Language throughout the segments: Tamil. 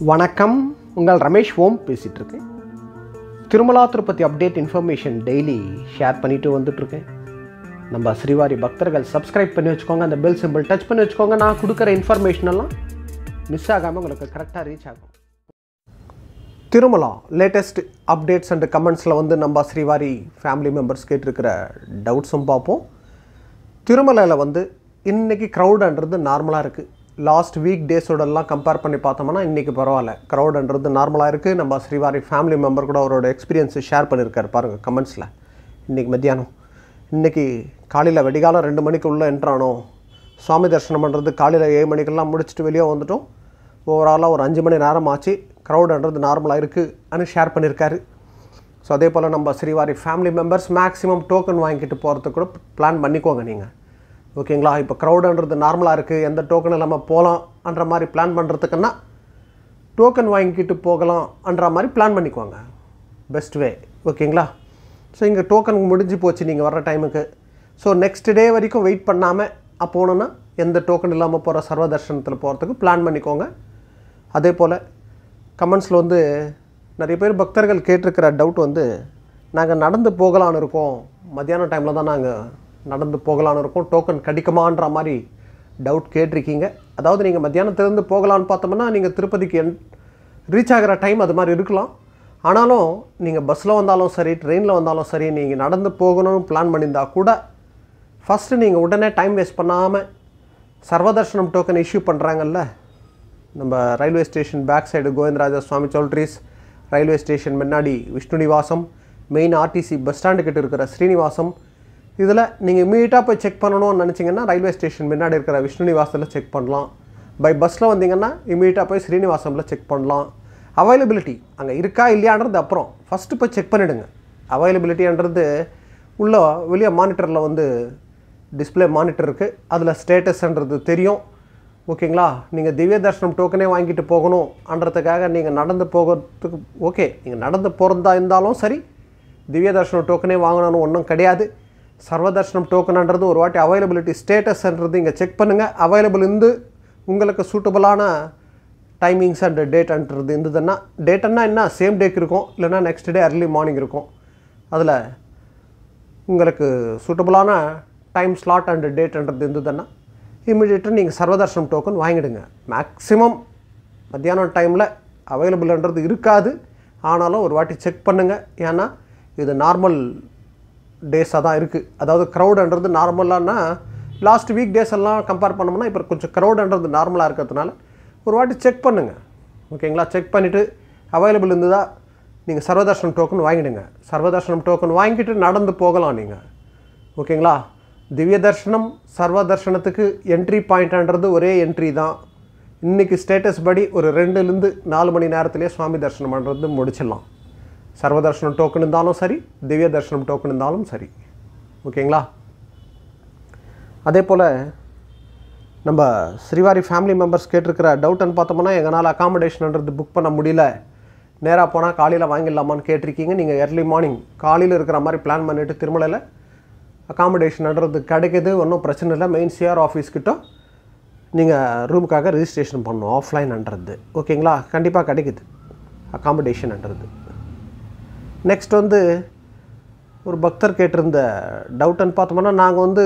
வணக்கம் உங்கள் ரமேஷ் ஓம் பேசிகிட்டு இருக்கேன் Tirumala Tirupati update information daily share பண்ணிட்டு வந்துட்டுருக்கேன் நம்ம ஸ்ரீவாரி பக்தர்கள் சப்ஸ்கிரைப் பண்ணி வச்சுக்கோங்க அந்த பெல் சிம்பிள் டச் பண்ணி வச்சுக்கோங்க நான் கொடுக்குற இன்ஃபர்மேஷன் எல்லாம் மிஸ் ஆகாமல் உங்களுக்கு கரெக்டாக ரீச் ஆகும் திருமலா லேட்டஸ்ட் அப்டேட்ஸ் அண்ட் கமெண்ட்ஸில் வந்து நம்ம ஸ்ரீவாரி ஃபேமிலி மெம்பர்ஸ் கேட்டிருக்கிற டவுட்ஸும் பார்ப்போம் திருமலையில் வந்து இன்றைக்கி க்ரௌடுன்றது நார்மலாக இருக்குது லாஸ்ட் வீக் டேஸோடலாம் கம்பேர் பண்ணி பார்த்தோம்னா இன்றைக்கி பரவாயில்ல க்ரௌடுன்றது நார்மலாக இருக்குது நம்ம ஸ்ரீவாரி ஃபேமிலி மெம்பர் கூட அவரோட எக்ஸ்பீரியன்ஸை ஷேர் பண்ணியிருக்காரு பாருங்கள் கமெண்ட்ஸில் இன்றைக்கி மத்தியானம் இன்றைக்கி காலையில் வெடிகாலம் ரெண்டு மணிக்கு உள்ளே என்ட்ரானோம் சுவாமி தரிசனம் பண்ணுறது காலையில் ஏழு மணிக்கெல்லாம் முடிச்சுட்டு வெளியே வந்துட்டோம் ஓவராலாக ஒரு அஞ்சு மணி நேரம் ஆச்சு க்ரௌடுன்றது நார்மலாக இருக்குன்னு ஷேர் பண்ணியிருக்காரு ஸோ அதே போல் நம்ம Srivari family members maximum token வாங்கிட்டு போகிறதுக்கு கூட பிளான் பண்ணிக்கோங்க நீங்கள் ஓகேங்களா இப்போ க்ரௌடுன்றது நார்மலாக இருக்குது எந்த டோக்கன் இல்லாமல் போகலாம்ன்ற மாதிரி பிளான் பண்ணுறதுக்குன்னா டோக்கன் வாங்கிக்கிட்டு போகலாம்ன்ற மாதிரி பிளான் பண்ணிக்கோங்க பெஸ்ட் வே ஓகேங்களா ஸோ இங்கே டோக்கன் முடிஞ்சு போச்சு நீங்கள் வர்ற டைமுக்கு ஸோ நெக்ஸ்ட் டே வரைக்கும் வெயிட் பண்ணாமல் போனோன்னா எந்த டோக்கன் இல்லாமல் போகிற சர்வ தர்ஷனத்தில் போகிறதுக்கு பிளான் பண்ணிக்கோங்க அதே போல் கமெண்ட்ஸில் வந்து நிறைய பேர் பக்தர்கள் கேட்டிருக்கிற டவுட் வந்து நாங்கள் நடந்து போகலான்னு இருக்கோம் மத்தியான டைமில் தான் நாங்கள் நடந்து போகலான்னு இருக்கோம் டோக்கன் கிடைக்குமான்ற மாதிரி டவுட் கேட்டிருக்கீங்க அதாவது நீங்கள் மத்தியானத்துலேருந்து போகலான்னு பார்த்தோம்னா நீங்கள் திருப்பதிக்கு என் ரீச் ஆகிற டைம் அது மாதிரி இருக்கலாம் ஆனாலும் நீங்கள் பஸ்ஸில் வந்தாலும் சரி ட்ரெயினில் வந்தாலும் சரி நீங்கள் நடந்து போகணும்னு பிளான் பண்ணியிருந்தா கூட ஃபஸ்ட்டு நீங்கள் உடனே டைம் வேஸ்ட் பண்ணாமல் சர்வதர்ஷனம் டோக்கன் இஷ்யூ பண்ணுறாங்கல்ல நம்ம railway station back side Govindaraja Swamy choultries railway station முன்னாடி Vishnu Nivasam main RTC bus stand கிட்ட இருக்கிற ஸ்ரீனிவாசம் இதில் நீங்கள் இமீடியட்டாக போய் செக் பண்ணணும்னு நினச்சிங்கன்னா ரயில்வே ஸ்டேஷன் முன்னாடி இருக்கிற விஷ்ணு நிவாசத்தில் செக் பண்ணலாம் பை பஸ்ஸில் வந்தீங்கன்னா இமீடியட்டாக போய் ஸ்ரீனிவாசமில் செக் பண்ணலாம் அவைலபிலிட்டி அங்கே இருக்கா இல்லையான்றது அப்புறம் ஃபஸ்ட்டு போய் செக் பண்ணிவிடுங்க அவைலபிலிட்டின்றது உள்ள வெளியே மானிட்டரில் வந்து டிஸ்பிளே மானிட்டர் இருக்குது அதில் ஸ்டேட்டஸ்ன்றது தெரியும் ஓகேங்களா நீங்கள் திவ்ய தர்ஷனம் டோக்கனே வாங்கிட்டு போகணும்ன்றதுக்காக நீங்கள் நடந்து போகிறதுக்கு ஓகே நீங்கள் நடந்து போகிறதா இருந்தாலும் சரி திவ்ய தர்ஷனம் டோக்கனே வாங்கணும்னு ஒன்றும் கிடையாது சர்வ தர்ஷனம் டோக்கன்ன்றது ஒரு வாட்டி அவைலபிலிட்டி ஸ்டேட்டஸ்ன்றது இங்கே செக் பண்ணுங்கள் அவைலபிள் இருந்து உங்களுக்கு சூட்டபுளான டைமிங்ஸ் அண்ட் டேட்ன்றது இருந்ததுன்னா டேட்டுன்னா என்ன சேம் டேக்கு இருக்கும் இல்லைன்னா நெக்ஸ்ட் டே அர்லி மார்னிங் இருக்கும் அதில் உங்களுக்கு சூட்டபுளான டைம் ஸ்லாட் அண்ட் டேட்ன்றது இருந்ததுன்னா இம்மிடியேட்டாக நீங்கள் சர்வதர்ஷனம் டோக்கன் வாங்கிடுங்க மேக்ஸிமம் மத்தியானம் டைமில் அவைலபிள்ன்றது இருக்காது ஆனாலும் ஒரு வாட்டி செக் பண்ணுங்கள் ஏன்னா இது நார்மல் டேஸாக தான் இருக்குது அதாவது க்ரௌடுன்றது நார்மலானா லாஸ்ட் வீக் டேஸ் எல்லாம் கம்பேர் பண்ணோம்னா இப்போ கொஞ்சம் க்ரௌடுன்றது நார்மலாக இருக்கிறதுனால ஒரு வாட்டி செக் பண்ணுங்கள் ஓகேங்களா செக் பண்ணிவிட்டு அவைலபிள் இருந்ததா நீங்கள் சர்வதர்ஷனம் டோக்கன் வாங்கிடுங்க சர்வதர்ஷனம் டோக்கன் வாங்கிட்டு நடந்து போகலாம் நீங்கள் ஓகேங்களா திவ்ய தர்ஷனம் சர்வ தர்ஷனத்துக்கு என்ட்ரி பாயிண்ட்ன்றது ஒரே என்ட்ரி தான் இன்றைக்கி ஸ்டேட்டஸ் படி ஒரு ரெண்டுலேருந்து நாலு மணி நேரத்துலேயே சுவாமி தரிசனம் பண்ணுறது முடிச்சிடலாம் சர்வ தர்ஷனம் டோக்கன் இருந்தாலும் சரி திவ்ய தர்ஷனம் டோக்கன் இருந்தாலும் சரி ஓகேங்களா அதே போல் நம்ம ஸ்ரீவாரி ஃபேமிலி மெம்பர்ஸ் கேட்டிருக்கிற டவுட்டுன்னு பார்த்தோம்னா எங்களால் அகாமடேஷன்ன்றது புக் பண்ண முடியல நேராக போனால் காலையில் வாங்கிடலாமான்னு கேட்டிருக்கீங்க நீங்கள் எர்லி மார்னிங் காலையில் இருக்கிற மாதிரி பிளான் பண்ணிவிட்டு திருமலையில் அகாமடேஷன்ன்றது கிடைக்குது ஒன்றும் பிரச்சனை இல்லை மெயின் சிஆர் ஆஃபீஸ்கிட்ட நீங்கள் ரூமுக்காக ரிஜிஸ்ட்ரேஷன் பண்ணணும் ஆஃப்லைன்ன்றது ஓகேங்களா கண்டிப்பாக கிடைக்குது அகாமடேஷன்ன்றது நெக்ஸ்ட் வந்து ஒரு பக்தர் கேட்டிருந்த டவுட்டுன்னு பார்த்தோம்னா நாங்கள் வந்து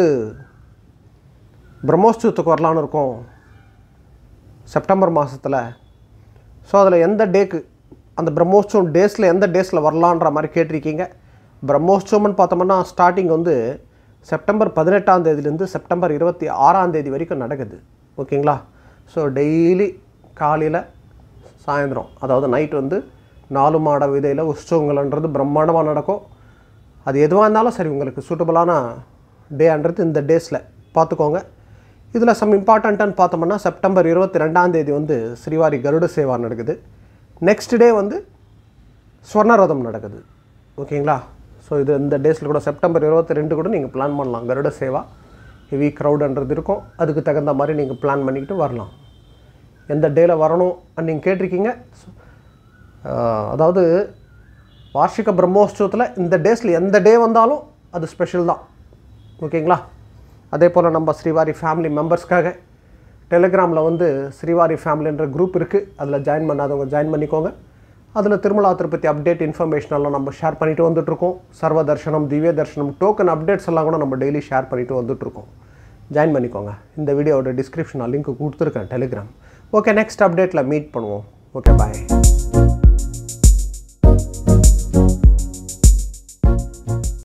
பிரம்மோற்சவத்துக்கு வரலான்னு இருக்கோம் செப்டம்பர் மாதத்தில் ஸோ அதில் எந்த டேக்கு அந்த பிரம்மோற்சவம் டேஸில் எந்த டேஸில் வரலான்ற மாதிரி கேட்டிருக்கீங்க பிரம்மோற்சவம்னு பார்த்தோம்னா ஸ்டார்டிங் வந்து செப்டம்பர் பதினெட்டாம் தேதியிலேருந்து செப்டம்பர் இருபத்தி ஆறாம் தேதி வரைக்கும் நடக்குது ஓகேங்களா ஸோ டெய்லி காலையில் சாயந்தரம் அதாவது நைட் வந்து நாலு மாட விதையில் உற்சவங்கள்ன்றது பிரம்மாண்டமாக நடக்கும் அது எதுவாக இருந்தாலும் சரி உங்களுக்கு சூட்டபுளான டேன்றது இந்த டேஸில் பார்த்துக்கோங்க இதில் சம் இம்பார்ட்டண்ட்டுன்னு பார்த்தோம்னா செப்டம்பர் இருபத்தி ரெண்டாம் தேதி வந்து ஸ்ரீவாரி கருட சேவா நடக்குது நெக்ஸ்ட் டே வந்து ஸ்வர்ணரதம் நடக்குது ஓகேங்களா ஸோ இது இந்த டேஸில் கூட செப்டம்பர் இருபத்தி ரெண்டு கூட நீங்கள் பிளான் பண்ணலாம் கருட சேவா ஹெவி க்ரௌடுன்றது இருக்கும் அதுக்கு தகுந்த மாதிரி நீங்கள் பிளான் பண்ணிக்கிட்டு வரலாம் எந்த டேயில் வரணும் நீங்கள் கேட்டிருக்கீங்க அதாவது வார்ஷிக பிரம்மோற்சவத்தில் இந்த டேஸில் எந்த டே வந்தாலும் அது ஸ்பெஷல் தான் ஓகேங்களா அதே போல் நம்ம ஸ்ரீவாரி ஃபேமிலி மெம்பர்ஸ்க்காக டெலிகிராமில் வந்து ஸ்ரீவாரி ஃபேமிலின்ற குரூப் இருக்குது அதில் ஜாயின் பண்ணாதவங்க ஜாயின் பண்ணிக்கோங்க அதில் திருமலா திருப்பதி அப்டேட் இன்ஃபர்மேஷன் எல்லாம் நம்ம ஷேர் பண்ணிட்டு வந்துட்டுருக்கோம் சர்வ தர்ஷனம் திவ்ய தர்ஷனம் டோக்கன் அப்டேட்ஸ் எல்லாம் கூட நம்ம டெய்லி ஷேர் பண்ணிட்டு வந்துட்டுருக்கோம் ஜாயின் பண்ணிக்கோங்க இந்த வீடியோவோட டிஸ்கிரிப்ஷனில் லிங்க் கொடுத்துருக்கேன் டெலிகிராம் ஓகே நெக்ஸ்ட் அப்டேட்டில் மீட் பண்ணுவோம் ஓகே பாய்